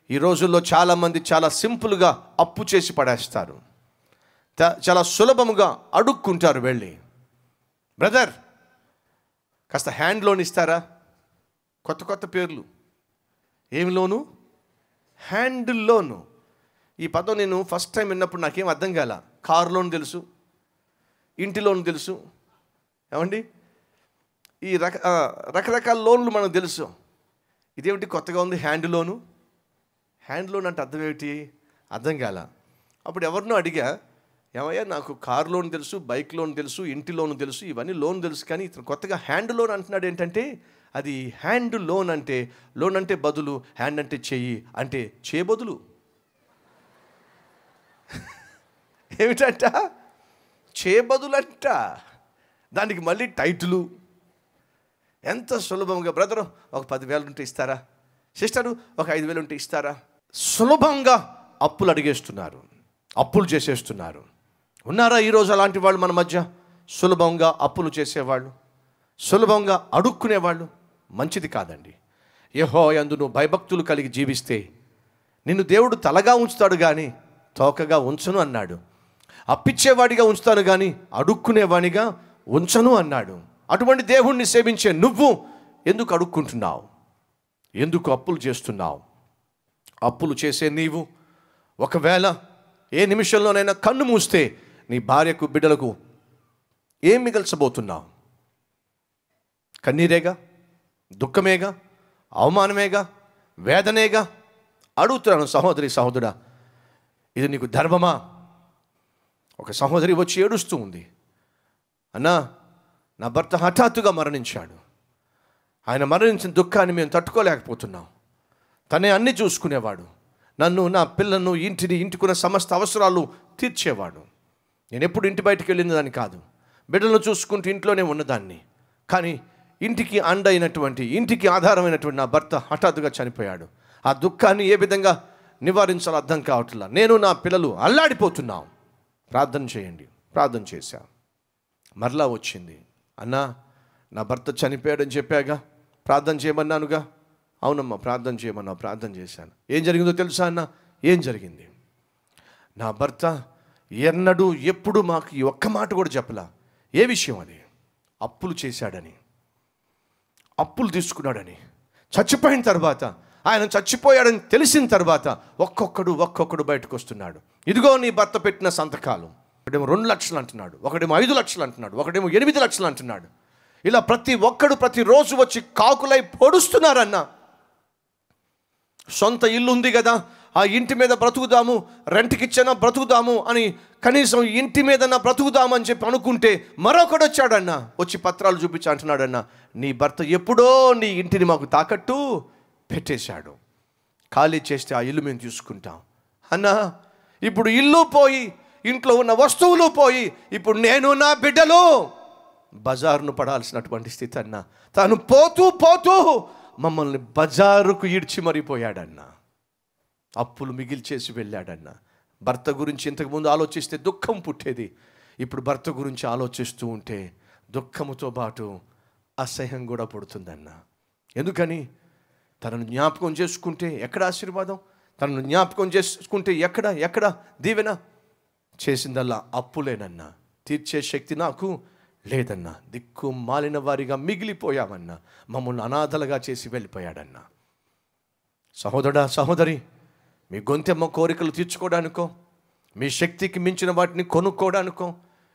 ఈ రోజుల్లో చాలామంది చాలా సింపుల్గా అప్పు చేసి పడేస్తారు త- చాలా సులభముగా అడుక్కుంటారు వెళ్ళి బ్రదర్ కాస్త హ్యాండ్ లోన్ ఇస్తారా కొత్త కొత్త పేర్లు ఏం లోను హ్యాండ్ లోను ఈ పదం నేను ఫస్ట్ టైం విన్నప్పుడు నాకేం అర్థం కాల కార్ లోన్ తెలుసు ఇంటి లోన్ తెలుసు ఏమండి ఈ రక ఆ, రకరకాల లోన్లు మనకు తెలుసు ఇదేమిటి కొత్తగా ఉంది హ్యాండ్ లోను హ్యాండ్ లోన్ అంటే అర్థం ఏమిటి అర్థం కాల అప్పుడు ఎవరినో అడిగా ఏమయ్యా నాకు కార్ లోన్ తెలుసు బైక్ లోన్ తెలుసు ఇంటి లోన్ తెలుసు ఇవన్నీ లోన్ తెలుసు కానీ ఇతను కొత్తగా హ్యాండ్ లోన్ అంటున్నాడు ఏంటంటే అది హ్యాండ్ లోన్ అంటే లోన్ అంటే బదులు హ్యాండ్ అంటే చెయ్యి అంటే చే బదులు ఏమిటంట చే బదులంట దానికి మళ్ళీ టైటిలు ఎంత సులభంగా బ్రదరు ఒక పదివేలు ఉంటే ఇస్తారా సిస్టరు ఒక ఐదు వేలు ఉంటే ఇస్తారా సులభంగా అప్పులు అడిగేస్తున్నారు అప్పులు చేసేస్తున్నారు ఉన్నారా ఈరోజు అలాంటి వాళ్ళు మన మధ్య సులభంగా అప్పులు చేసేవాళ్ళు సులభంగా అడుక్కునేవాళ్ళు మంచిది కాదండి యహో యందు నువ్వు భయభక్తులు కలిగి జీవిస్తే నిన్ను దేవుడు తలగా ఉంచుతాడు కానీ తోకగా ఉంచను అన్నాడు అప్పిచ్చేవాడిగా ఉంచుతాను కానీ అడుక్కునేవాడిగా ఉంచను అన్నాడు అటువంటి దేవుణ్ణి సేవించే నువ్వు ఎందుకు అడుక్కుంటున్నావు ఎందుకు అప్పులు చేస్తున్నావు అప్పులు చేసే నీవు ఒకవేళ ఏ నిమిషంలోనైనా కన్ను మూస్తే నీ భార్యకు బిడ్డలకు ఏం మిగల్చబోతున్నావు కన్నీరేగా దుఃఖమేగా అవమానమేగా వేదనేగా అడుగుతున్నాను సహోదరి సహోదరా ఇది నీకు ధర్మమా ఒక సహోదరి వచ్చి ఏడుస్తూ ఉంది అన్నా నా భర్త హఠాత్తుగా మరణించాడు ఆయన మరణించిన దుఃఖాన్ని మేము తట్టుకోలేకపోతున్నాం తనే అన్ని చూసుకునేవాడు నన్ను నా పిల్లను ఇంటిని ఇంటికున్న సమస్త అవసరాలు తీర్చేవాడు నేను ఎప్పుడు ఇంటి బయటికి వెళ్ళిన దాన్ని కాదు బిడ్డలను చూసుకుంటూ ఇంట్లోనే ఉన్నదాన్ని కానీ ఇంటికి అండైనటువంటి ఇంటికి ఆధారమైనటువంటి నా భర్త హఠాత్తుగా చనిపోయాడు ఆ దుఃఖాన్ని ఏ విధంగా నివారించాలో అర్థం కావట్లా నేను నా పిల్లలు అల్లాడిపోతున్నాం ప్రార్థన చేయండి ప్రార్థన చేశాం మరలా వచ్చింది అన్నా నా భర్త చనిపోయాడని చెప్పాగా ప్రార్థన చేయమన్నానుగా అవునమ్మా ప్రార్థన చేయమన్నా ప్రార్థన చేశాను ఏం జరిగిందో తెలుసా అన్న ఏం జరిగింది నా భర్త ఎన్నడూ ఎప్పుడు మాకు ఈ ఒక్క మాట కూడా చెప్పలా ఏ విషయం అది అప్పులు చేశాడని అప్పులు తీసుకున్నాడని చచ్చిపోయిన తర్వాత ఆయన చచ్చిపోయాడని తెలిసిన తర్వాత ఒక్కొక్కడు ఒక్కొక్కడు బయటకు వస్తున్నాడు ఇదిగో నీ భర్త పెట్టిన సంతకాలు ఒకడేమో రెండు లక్షలు అంటున్నాడు ఒకడేమో ఐదు లక్షలు అంటున్నాడు ఒకడేమో ఎనిమిది లక్షలు అంటున్నాడు ఇలా ప్రతి ఒక్కడు ప్రతిరోజు వచ్చి కాకులై పొడుస్తున్నారన్న సొంత ఇల్లు ఉంది కదా ఆ ఇంటి మీద బ్రతుకుదాము రెంట్కి ఇచ్చినా బ్రతుకుదాము అని కనీసం ఇంటి మీదన్నా బ్రతుకుదాము అని చెప్పి అనుకుంటే మరొకడు వచ్చాడన్న వచ్చి పత్రాలు చూపించి అంటున్నాడన్న నీ భర్త ఎప్పుడో నీ ఇంటిని మాకు తాకట్టు పెట్టేశాడు ఖాళీ చేస్తే ఆ ఇల్లు మేము తీసుకుంటాం అన్నా ఇప్పుడు ఇల్లు పోయి ఇంట్లో ఉన్న వస్తువులు పోయి ఇప్పుడు నేను నా బిడ్డలు బజారును పడాల్సినటువంటి స్థితి అన్న తాను పోతూ పోతూ మమ్మల్ని బజారుకు ఈడ్చి మరిపోయాడన్న అప్పులు మిగిల్చేసి వెళ్ళాడన్న భర్త గురించి ఇంతకుముందు ఆలోచిస్తే దుఃఖం పుట్టేది ఇప్పుడు భర్త గురించి ఆలోచిస్తూ ఉంటే దుఃఖముతో పాటు అసహ్యం కూడా పుడుతుందన్న ఎందుకని తనను జ్ఞాపకం చేసుకుంటే ఎక్కడ ఆశీర్వాదం తనను జ్ఞాపకం చేసుకుంటే ఎక్కడ ఎక్కడ దీవెన చేసిందల్లా అప్పులేనన్నా తీర్చే శక్తి నాకు లేదన్నా దిక్కు మాలిన వారిగా మిగిలిపోయామన్నా మమ్మల్ని అనాథలుగా చేసి వెళ్ళిపోయాడన్నా సహోదరుడా సహోదరి మీ గొంతెమ్మ కోరికలు తీర్చుకోవడానికో మీ శక్తికి మించిన వాటిని కొనుక్కోవడానికో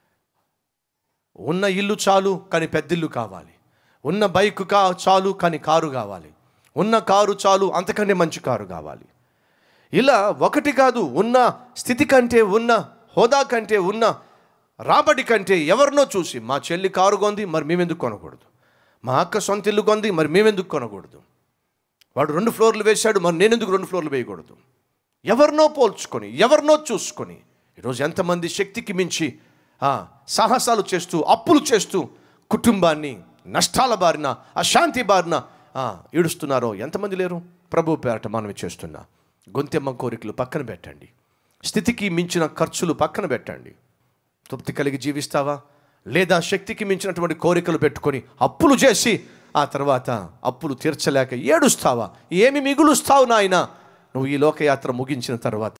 ఉన్న ఇల్లు చాలు కానీ పెద్దిల్లు కావాలి ఉన్న బైక్ కా చాలు కానీ కారు కావాలి ఉన్న కారు చాలు అంతకంటే మంచి కారు కావాలి ఇలా ఒకటి కాదు ఉన్న స్థితి కంటే ఉన్న హోదా కంటే ఉన్న రాబడి కంటే ఎవరినో చూసి మా చెల్లి కారు కొంది మరి మేమెందుకు కొనకూడదు మా అక్క సొంత ఇల్లు కొంది మరి మేమెందుకు కొనకూడదు వాడు రెండు ఫ్లోర్లు వేశాడు మరి నేనెందుకు రెండు ఫ్లోర్లు వేయకూడదు ఎవరినో పోల్చుకొని ఎవరినో చూసుకొని ఈరోజు ఎంతమంది శక్తికి మించి ఆ, సాహసాలు చేస్తూ అప్పులు చేస్తూ కుటుంబాన్ని నష్టాల బారిన అశాంతి బారిన ఆ, ఈడుస్తున్నారో ఎంతమంది లేరు ప్రభు పేరట మనవి చేస్తున్నా గొంతెమ్మ కోరికలు పక్కన పెట్టండి స్థితికి మించిన ఖర్చులు పక్కన పెట్టండి తృప్తి కలిగి జీవిస్తావా లేదా శక్తికి మించినటువంటి కోరికలు పెట్టుకొని అప్పులు చేసి ఆ తర్వాత అప్పులు తీర్చలేక ఏడుస్తావా ఏమి మిగులుస్తావు నాయన నువ్వు ఈ లోకయాత్ర ముగించిన తర్వాత